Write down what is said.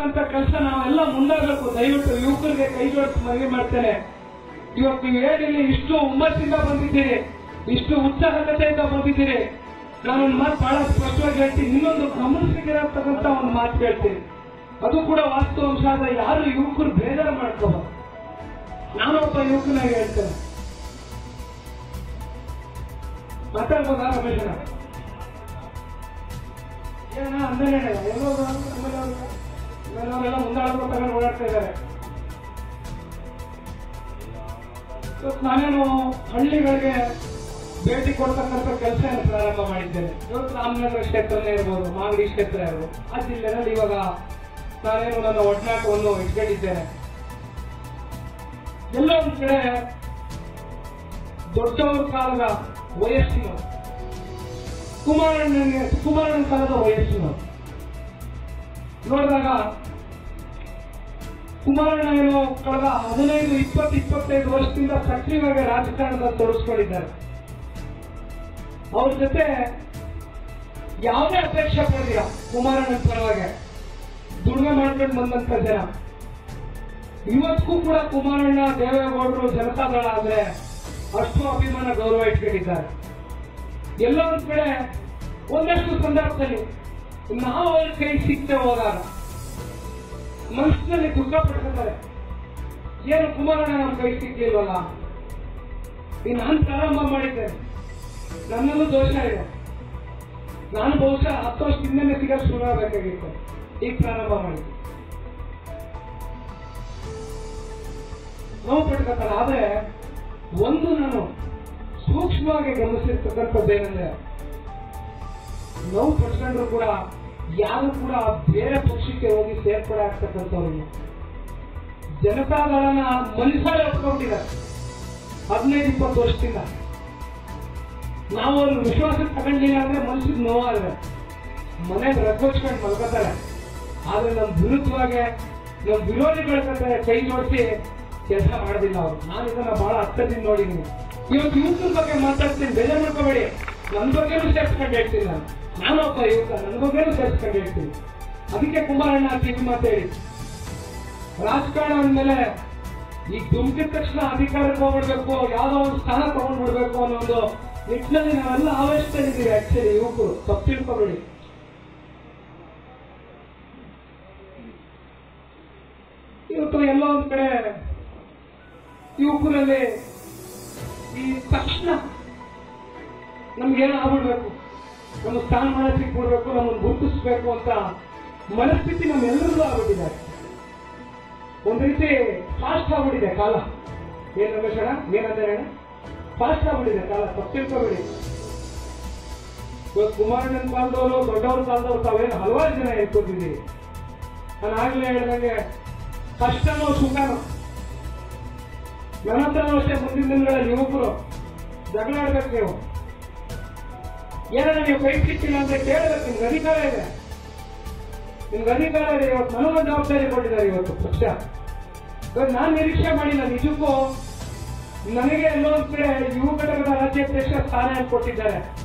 ಅಂತ ಕೆಲಸ ನಾವೆಲ್ಲ ಮುಂದಾಗಬೇಕು ದಯವಿಟ್ಟು ಯುವಕರಿಗೆ ಕೈ ಜೋಡಿಸಿ ಮನವಿ ಮಾಡ್ತೇನೆ ಇವತ್ತು ನೀವು ಏನಿಲ್ಲ ಇಷ್ಟು ಹುಮ್ಮಸ್ಸಿಂದ ಬಂದಿದ್ದೀರಿ ಇಷ್ಟು ಉತ್ಸಾಹತೆಯಿಂದ ಬಂದಿದ್ದೀರಿ ನಾನು ಒಂದು ಮಾತು ಬಹಳ ಸ್ಪಷ್ಟವಾಗಿ ಹೇಳ್ತೀನಿ ಇನ್ನೊಂದು ಗಮನಿಸಿಗಿರತಕ್ಕಂತ ಒಂದು ಮಾತು ಹೇಳ್ತೀನಿ ಅದು ಕೂಡ ವಾಸ್ತವಾಂಶ ಆದ ಯಾರು ಯುವಕರು ಬೇಜಾರು ಮಾಡ್ಕೋಬಾರ್ದು ನಾನೊಬ್ಬ ಯುವಕನಾಗಿ ಹೇಳ್ತೇನೆ ಮಾತಾಡ್ಬೋದಾ ರಮೇಶನ ಏನ ಅಂದನೇ ಎಲ್ಲೋ ಆಮೇಲೆ ಅವರೆಲ್ಲ ಮುಂದಾಡಬೇಕು ತಗೊಂಡು ಓಡಾಡ್ತಾ ಇದ್ದಾರೆ ಇವತ್ತು ನಾನೇನು ಹಳ್ಳಿಗಳಿಗೆ ಭೇಟಿ ಕೊಡ್ತಕ್ಕಂಥ ಕೆಲಸ ಪ್ರಾರಂಭ ಮಾಡಿದ್ದೇನೆ ಇವತ್ತು ರಾಮನಗರ ಕ್ಷೇತ್ರನೇ ಇರ್ಬೋದು ಮಾಗಡಿ ಕ್ಷೇತ್ರ ಇರ್ಬೋದು ಆ ಜಿಲ್ಲೆನಲ್ಲಿ ಇವಾಗ ನಾನೇನು ನನ್ನ ಒಡನಾಟವನ್ನು ಇಟ್ಕೊಂಡಿದ್ದೇನೆ ಎಲ್ಲೋ ಒಂದ್ ಕಡೆ ದೊಡ್ಡವ್ರ ಕಾಲದ ವಯಸ್ಸಿನವರು ಕುಮಾರಣ್ಣನಿಗೆ ಕುಮಾರಣ್ಣನ ಕಾಲದ ವಯಸ್ಸಿನವರು ನೋಡಿದಾಗ ಕುಮಾರಣ್ಣ ಏನೋ ಕಳೆದ ಹದಿನೈದು ಇಪ್ಪತ್ತು ಇಪ್ಪತ್ತೈದು ವರ್ಷದಿಂದ ಸಕ್ರಿಯವಾಗಿ ರಾಜಕಾರಣದಲ್ಲಿ ತೊಡಗಿಸ್ಕೊಂಡಿದ್ದಾರೆ ಅವ್ರ ಜೊತೆ ಯಾವುದೇ ಅಪೇಕ್ಷೆ ಪಡೆದಿಲ್ಲ ಕುಮಾರಣ್ಣನ ಪರವಾಗಿ ದುಡಿಮೆ ಮಾಡ್ಕೊಂಡು ಬಂದಂತ ಜನ ಇವತ್ತಿಗೂ ಕೂಡ ಕುಮಾರಣ್ಣ ದೇವೇಗೌಡರು ಜನತಾದಳ ಆದ್ರೆ ಅಷ್ಟು ಅಭಿಮಾನ ಗೌರವ ಇಟ್ಕೊಂಡಿದ್ದಾರೆ ಎಲ್ಲ ಒಂದ್ ಕಡೆ ಒಂದಷ್ಟು ಸಂದರ್ಭದಲ್ಲಿ ನಾವು ಅವ್ರ ಕೈ ಸಿಗ್ತೇ ಹೋದಾಗ ಮನಸ್ಸಿನಲ್ಲಿ ದುಃಖ ಪಡ್ಕೊತಾರೆ ಏನು ಕುಮಾರಣ್ಣ ನಮ್ಮ ಕೈ ಸಿಗ್ಲಿಲ್ವಲ್ಲ ಈ ನಾನು ಪ್ರಾರಂಭ ಮಾಡಿದ್ದೇನೆ ನನ್ನಲ್ಲೂ ದೋಷ ಇದೆ ನಾನು ಬಹುಶಃ ಹತ್ತು ವರ್ಷ ಹಿಂದೆ ಸಿಗಲು ಶುರು ಆಗಬೇಕಾಗಿತ್ತು ಈಗ ಪ್ರಾರಂಭ ಮಾಡಿದ್ದೆ ನೋವು ಪಡ್ಕೊತಾರೆ ಆದ್ರೆ ಒಂದು ನಾನು ಸೂಕ್ಷ್ಮವಾಗಿ ಗಮನಿಸಿರ್ತಕ್ಕಂಥದ್ದೇನೆಂದ್ರೆ ನೋವು ಪಡ್ಕೊಂಡ್ರು ಕೂಡ ಯಾರು ಕೂಡ ಬೇರೆ ಪಕ್ಷಕ್ಕೆ ಹೋಗಿ ಸೇರ್ಪಡೆ ಆಗ್ತಕ್ಕಂಥವ್ರು ಜನತಾದಳನ ಮನುಷ್ಯರೇ ಒಪ್ಕೊಂಡಿದ್ದಾರೆ ಹದಿನೈದು ಇಪ್ಪತ್ತು ವರ್ಷದಿಂದ ನಾವು ಅವ್ರ ವಿಶ್ವಾಸಕ್ಕೆ ತಗೊಂಡಿಲ್ಲ ಅಂದ್ರೆ ಮನಸ್ಸಿಗೆ ನೋವಾದ್ರೆ ಮನೆಗೆ ರಗ್ಗೋಚ್ಕೊಂಡು ಮಲ್ಕೋತಾರೆ ಆದ್ರೆ ನಮ್ ವಿರುದ್ಧವಾಗಿ ನಮ್ ವಿರೋಧಿಗಳ ಜೊತೆ ಕೈ ಜೋಡಿಸಿ ಕೆಲಸ ಮಾಡೋದಿಲ್ಲ ಅವರು ನಾನು ಇದನ್ನ ಬಹಳ ಹತ್ತದಿಂದ ನೋಡಿದ್ದೀನಿ ಇವತ್ತು ಯುವಕರ ಬಗ್ಗೆ ಮಾತಾಡ್ತೀನಿ ಬೇಜಾರು ಮಾಡ್ಕೋಬೇಡಿ ನನ್ನ ಬಗ್ಗೆನೂ ಸೇರ್ಸ್ಕೊಂಡು ಹೇಳ್ತೀನಿ ನಾನು ನಾನೊಬ್ಬ ಯುವಕ ನನ್ನ ಬಗ್ಗೆನೂ ಸೇರ್ಸ್ಕೊಂಡು ಹೇಳ್ತೀನಿ ಅದಕ್ಕೆ ಕುಮಾರಣ್ಣ ಕಿವಿ ಮಾತೇಳಿ ರಾಜಕಾರಣ ಅಂದ್ಮೇಲೆ ಈಗ ದುಮ್ಕಿದ ತಕ್ಷಣ ಅಧಿಕಾರಕ್ಕೆ ಹೋಗ್ಬಿಡ್ಬೇಕು ಯಾವ್ದೋ ಒಂದು ಸ್ಥಾನ ತಗೊಂಡ್ಬಿಡ್ಬೇಕು ಅನ್ನೋ ಒಂದು ನಿಟ್ಟಿನಲ್ಲಿ ನಾವೆಲ್ಲ ಆವೇಶದಲ್ಲಿದ್ದೀವಿ ಆಕ್ಚುಲಿ ಯುವಕರು ತಪ್ಪು ತಿಳ್ಕೊಬೇಡಿ ಇವತ್ತು ಎಲ್ಲ ಒಂದ್ ಕಡೆ ಯುವಕರಲ್ಲಿ ಈ ತಕ್ಷಣ ನಮ್ಗೇನೋ ಆಗ್ಬಿಡ್ಬೇಕು ನಮ್ಮ ಸ್ಥಾನಮಾನ ಸಿಕ್ಬಿಡ್ಬೇಕು ನಮ್ಮನ್ನು ಗುರುತಿಸ್ಬೇಕು ಅಂತ ಮನಸ್ಥಿತಿ ನಮ್ಮೆಲ್ಲರಿಗೂ ಆಗ್ಬಿಟ್ಟಿದೆ ಒಂದ್ ರೀತಿ ಫಾಸ್ಟ್ ಆಗ್ಬಿಟ್ಟಿದೆ ಕಾಲ ಏನ್ ರಮೇಶ್ ಅಣ್ಣ ಏನಂದ್ರೆ ಅಣ್ಣ ಫಾಸ್ಟ್ ಆಗ್ಬಿಟ್ಟಿದೆ ಕಾಲ ತಪ್ಪು ತಿಳ್ಕೊಬೇಡಿ ಇವತ್ತು ಕುಮಾರಣ್ಣನ ಕಾಲದವರು ದೊಡ್ಡವ್ರ ಕಾಲದವ್ರು ತಾವೇನು ಹಲವಾರು ಜನ ಇಟ್ಕೊಂಡಿದ್ದೀವಿ ನಾನು ಆಗ್ಲೇ ಹೇಳ್ದಂಗೆ ಕಷ್ಟನೋ ಸುಖನೋ ನನ್ನ ಹತ್ರನೂ ಅಷ್ಟೇ ಮುಂದಿನ ದಿನಗಳಲ್ಲಿ ಯುವಕರು ಜಗಳ ಆಡ್ಬೇಕು ನೀವು ಏನಾರ ನೀವು ಕೈ ಸಿಕ್ಕಿಲ್ಲ ಅಂತ ಕೇಳಬೇಕು ನಿಮ್ಗೆ ಅಧಿಕಾರ ಇದೆ ನಿಮ್ಗೆ ಅಧಿಕಾರ ಇದೆ ಇವತ್ತು ನನಗೊಂದು ಜವಾಬ್ದಾರಿ ಕೊಟ್ಟಿದ್ದಾರೆ ಇವತ್ತು ಪಕ್ಷ ಇವತ್ತು ನಾನು ನಿರೀಕ್ಷೆ ಮಾಡಿಲ್ಲ ನಿಜಕ್ಕೂ ನನಗೆ ಎಲ್ಲೋ ಒಂದ್ ಕಡೆ ಯುವ ಘಟಕದ ರಾಜ್ಯಾಧ್ಯಕ್ಷ ಸ್ಥಾನ ಕೊಟ್ಟಿದ್ದಾರೆ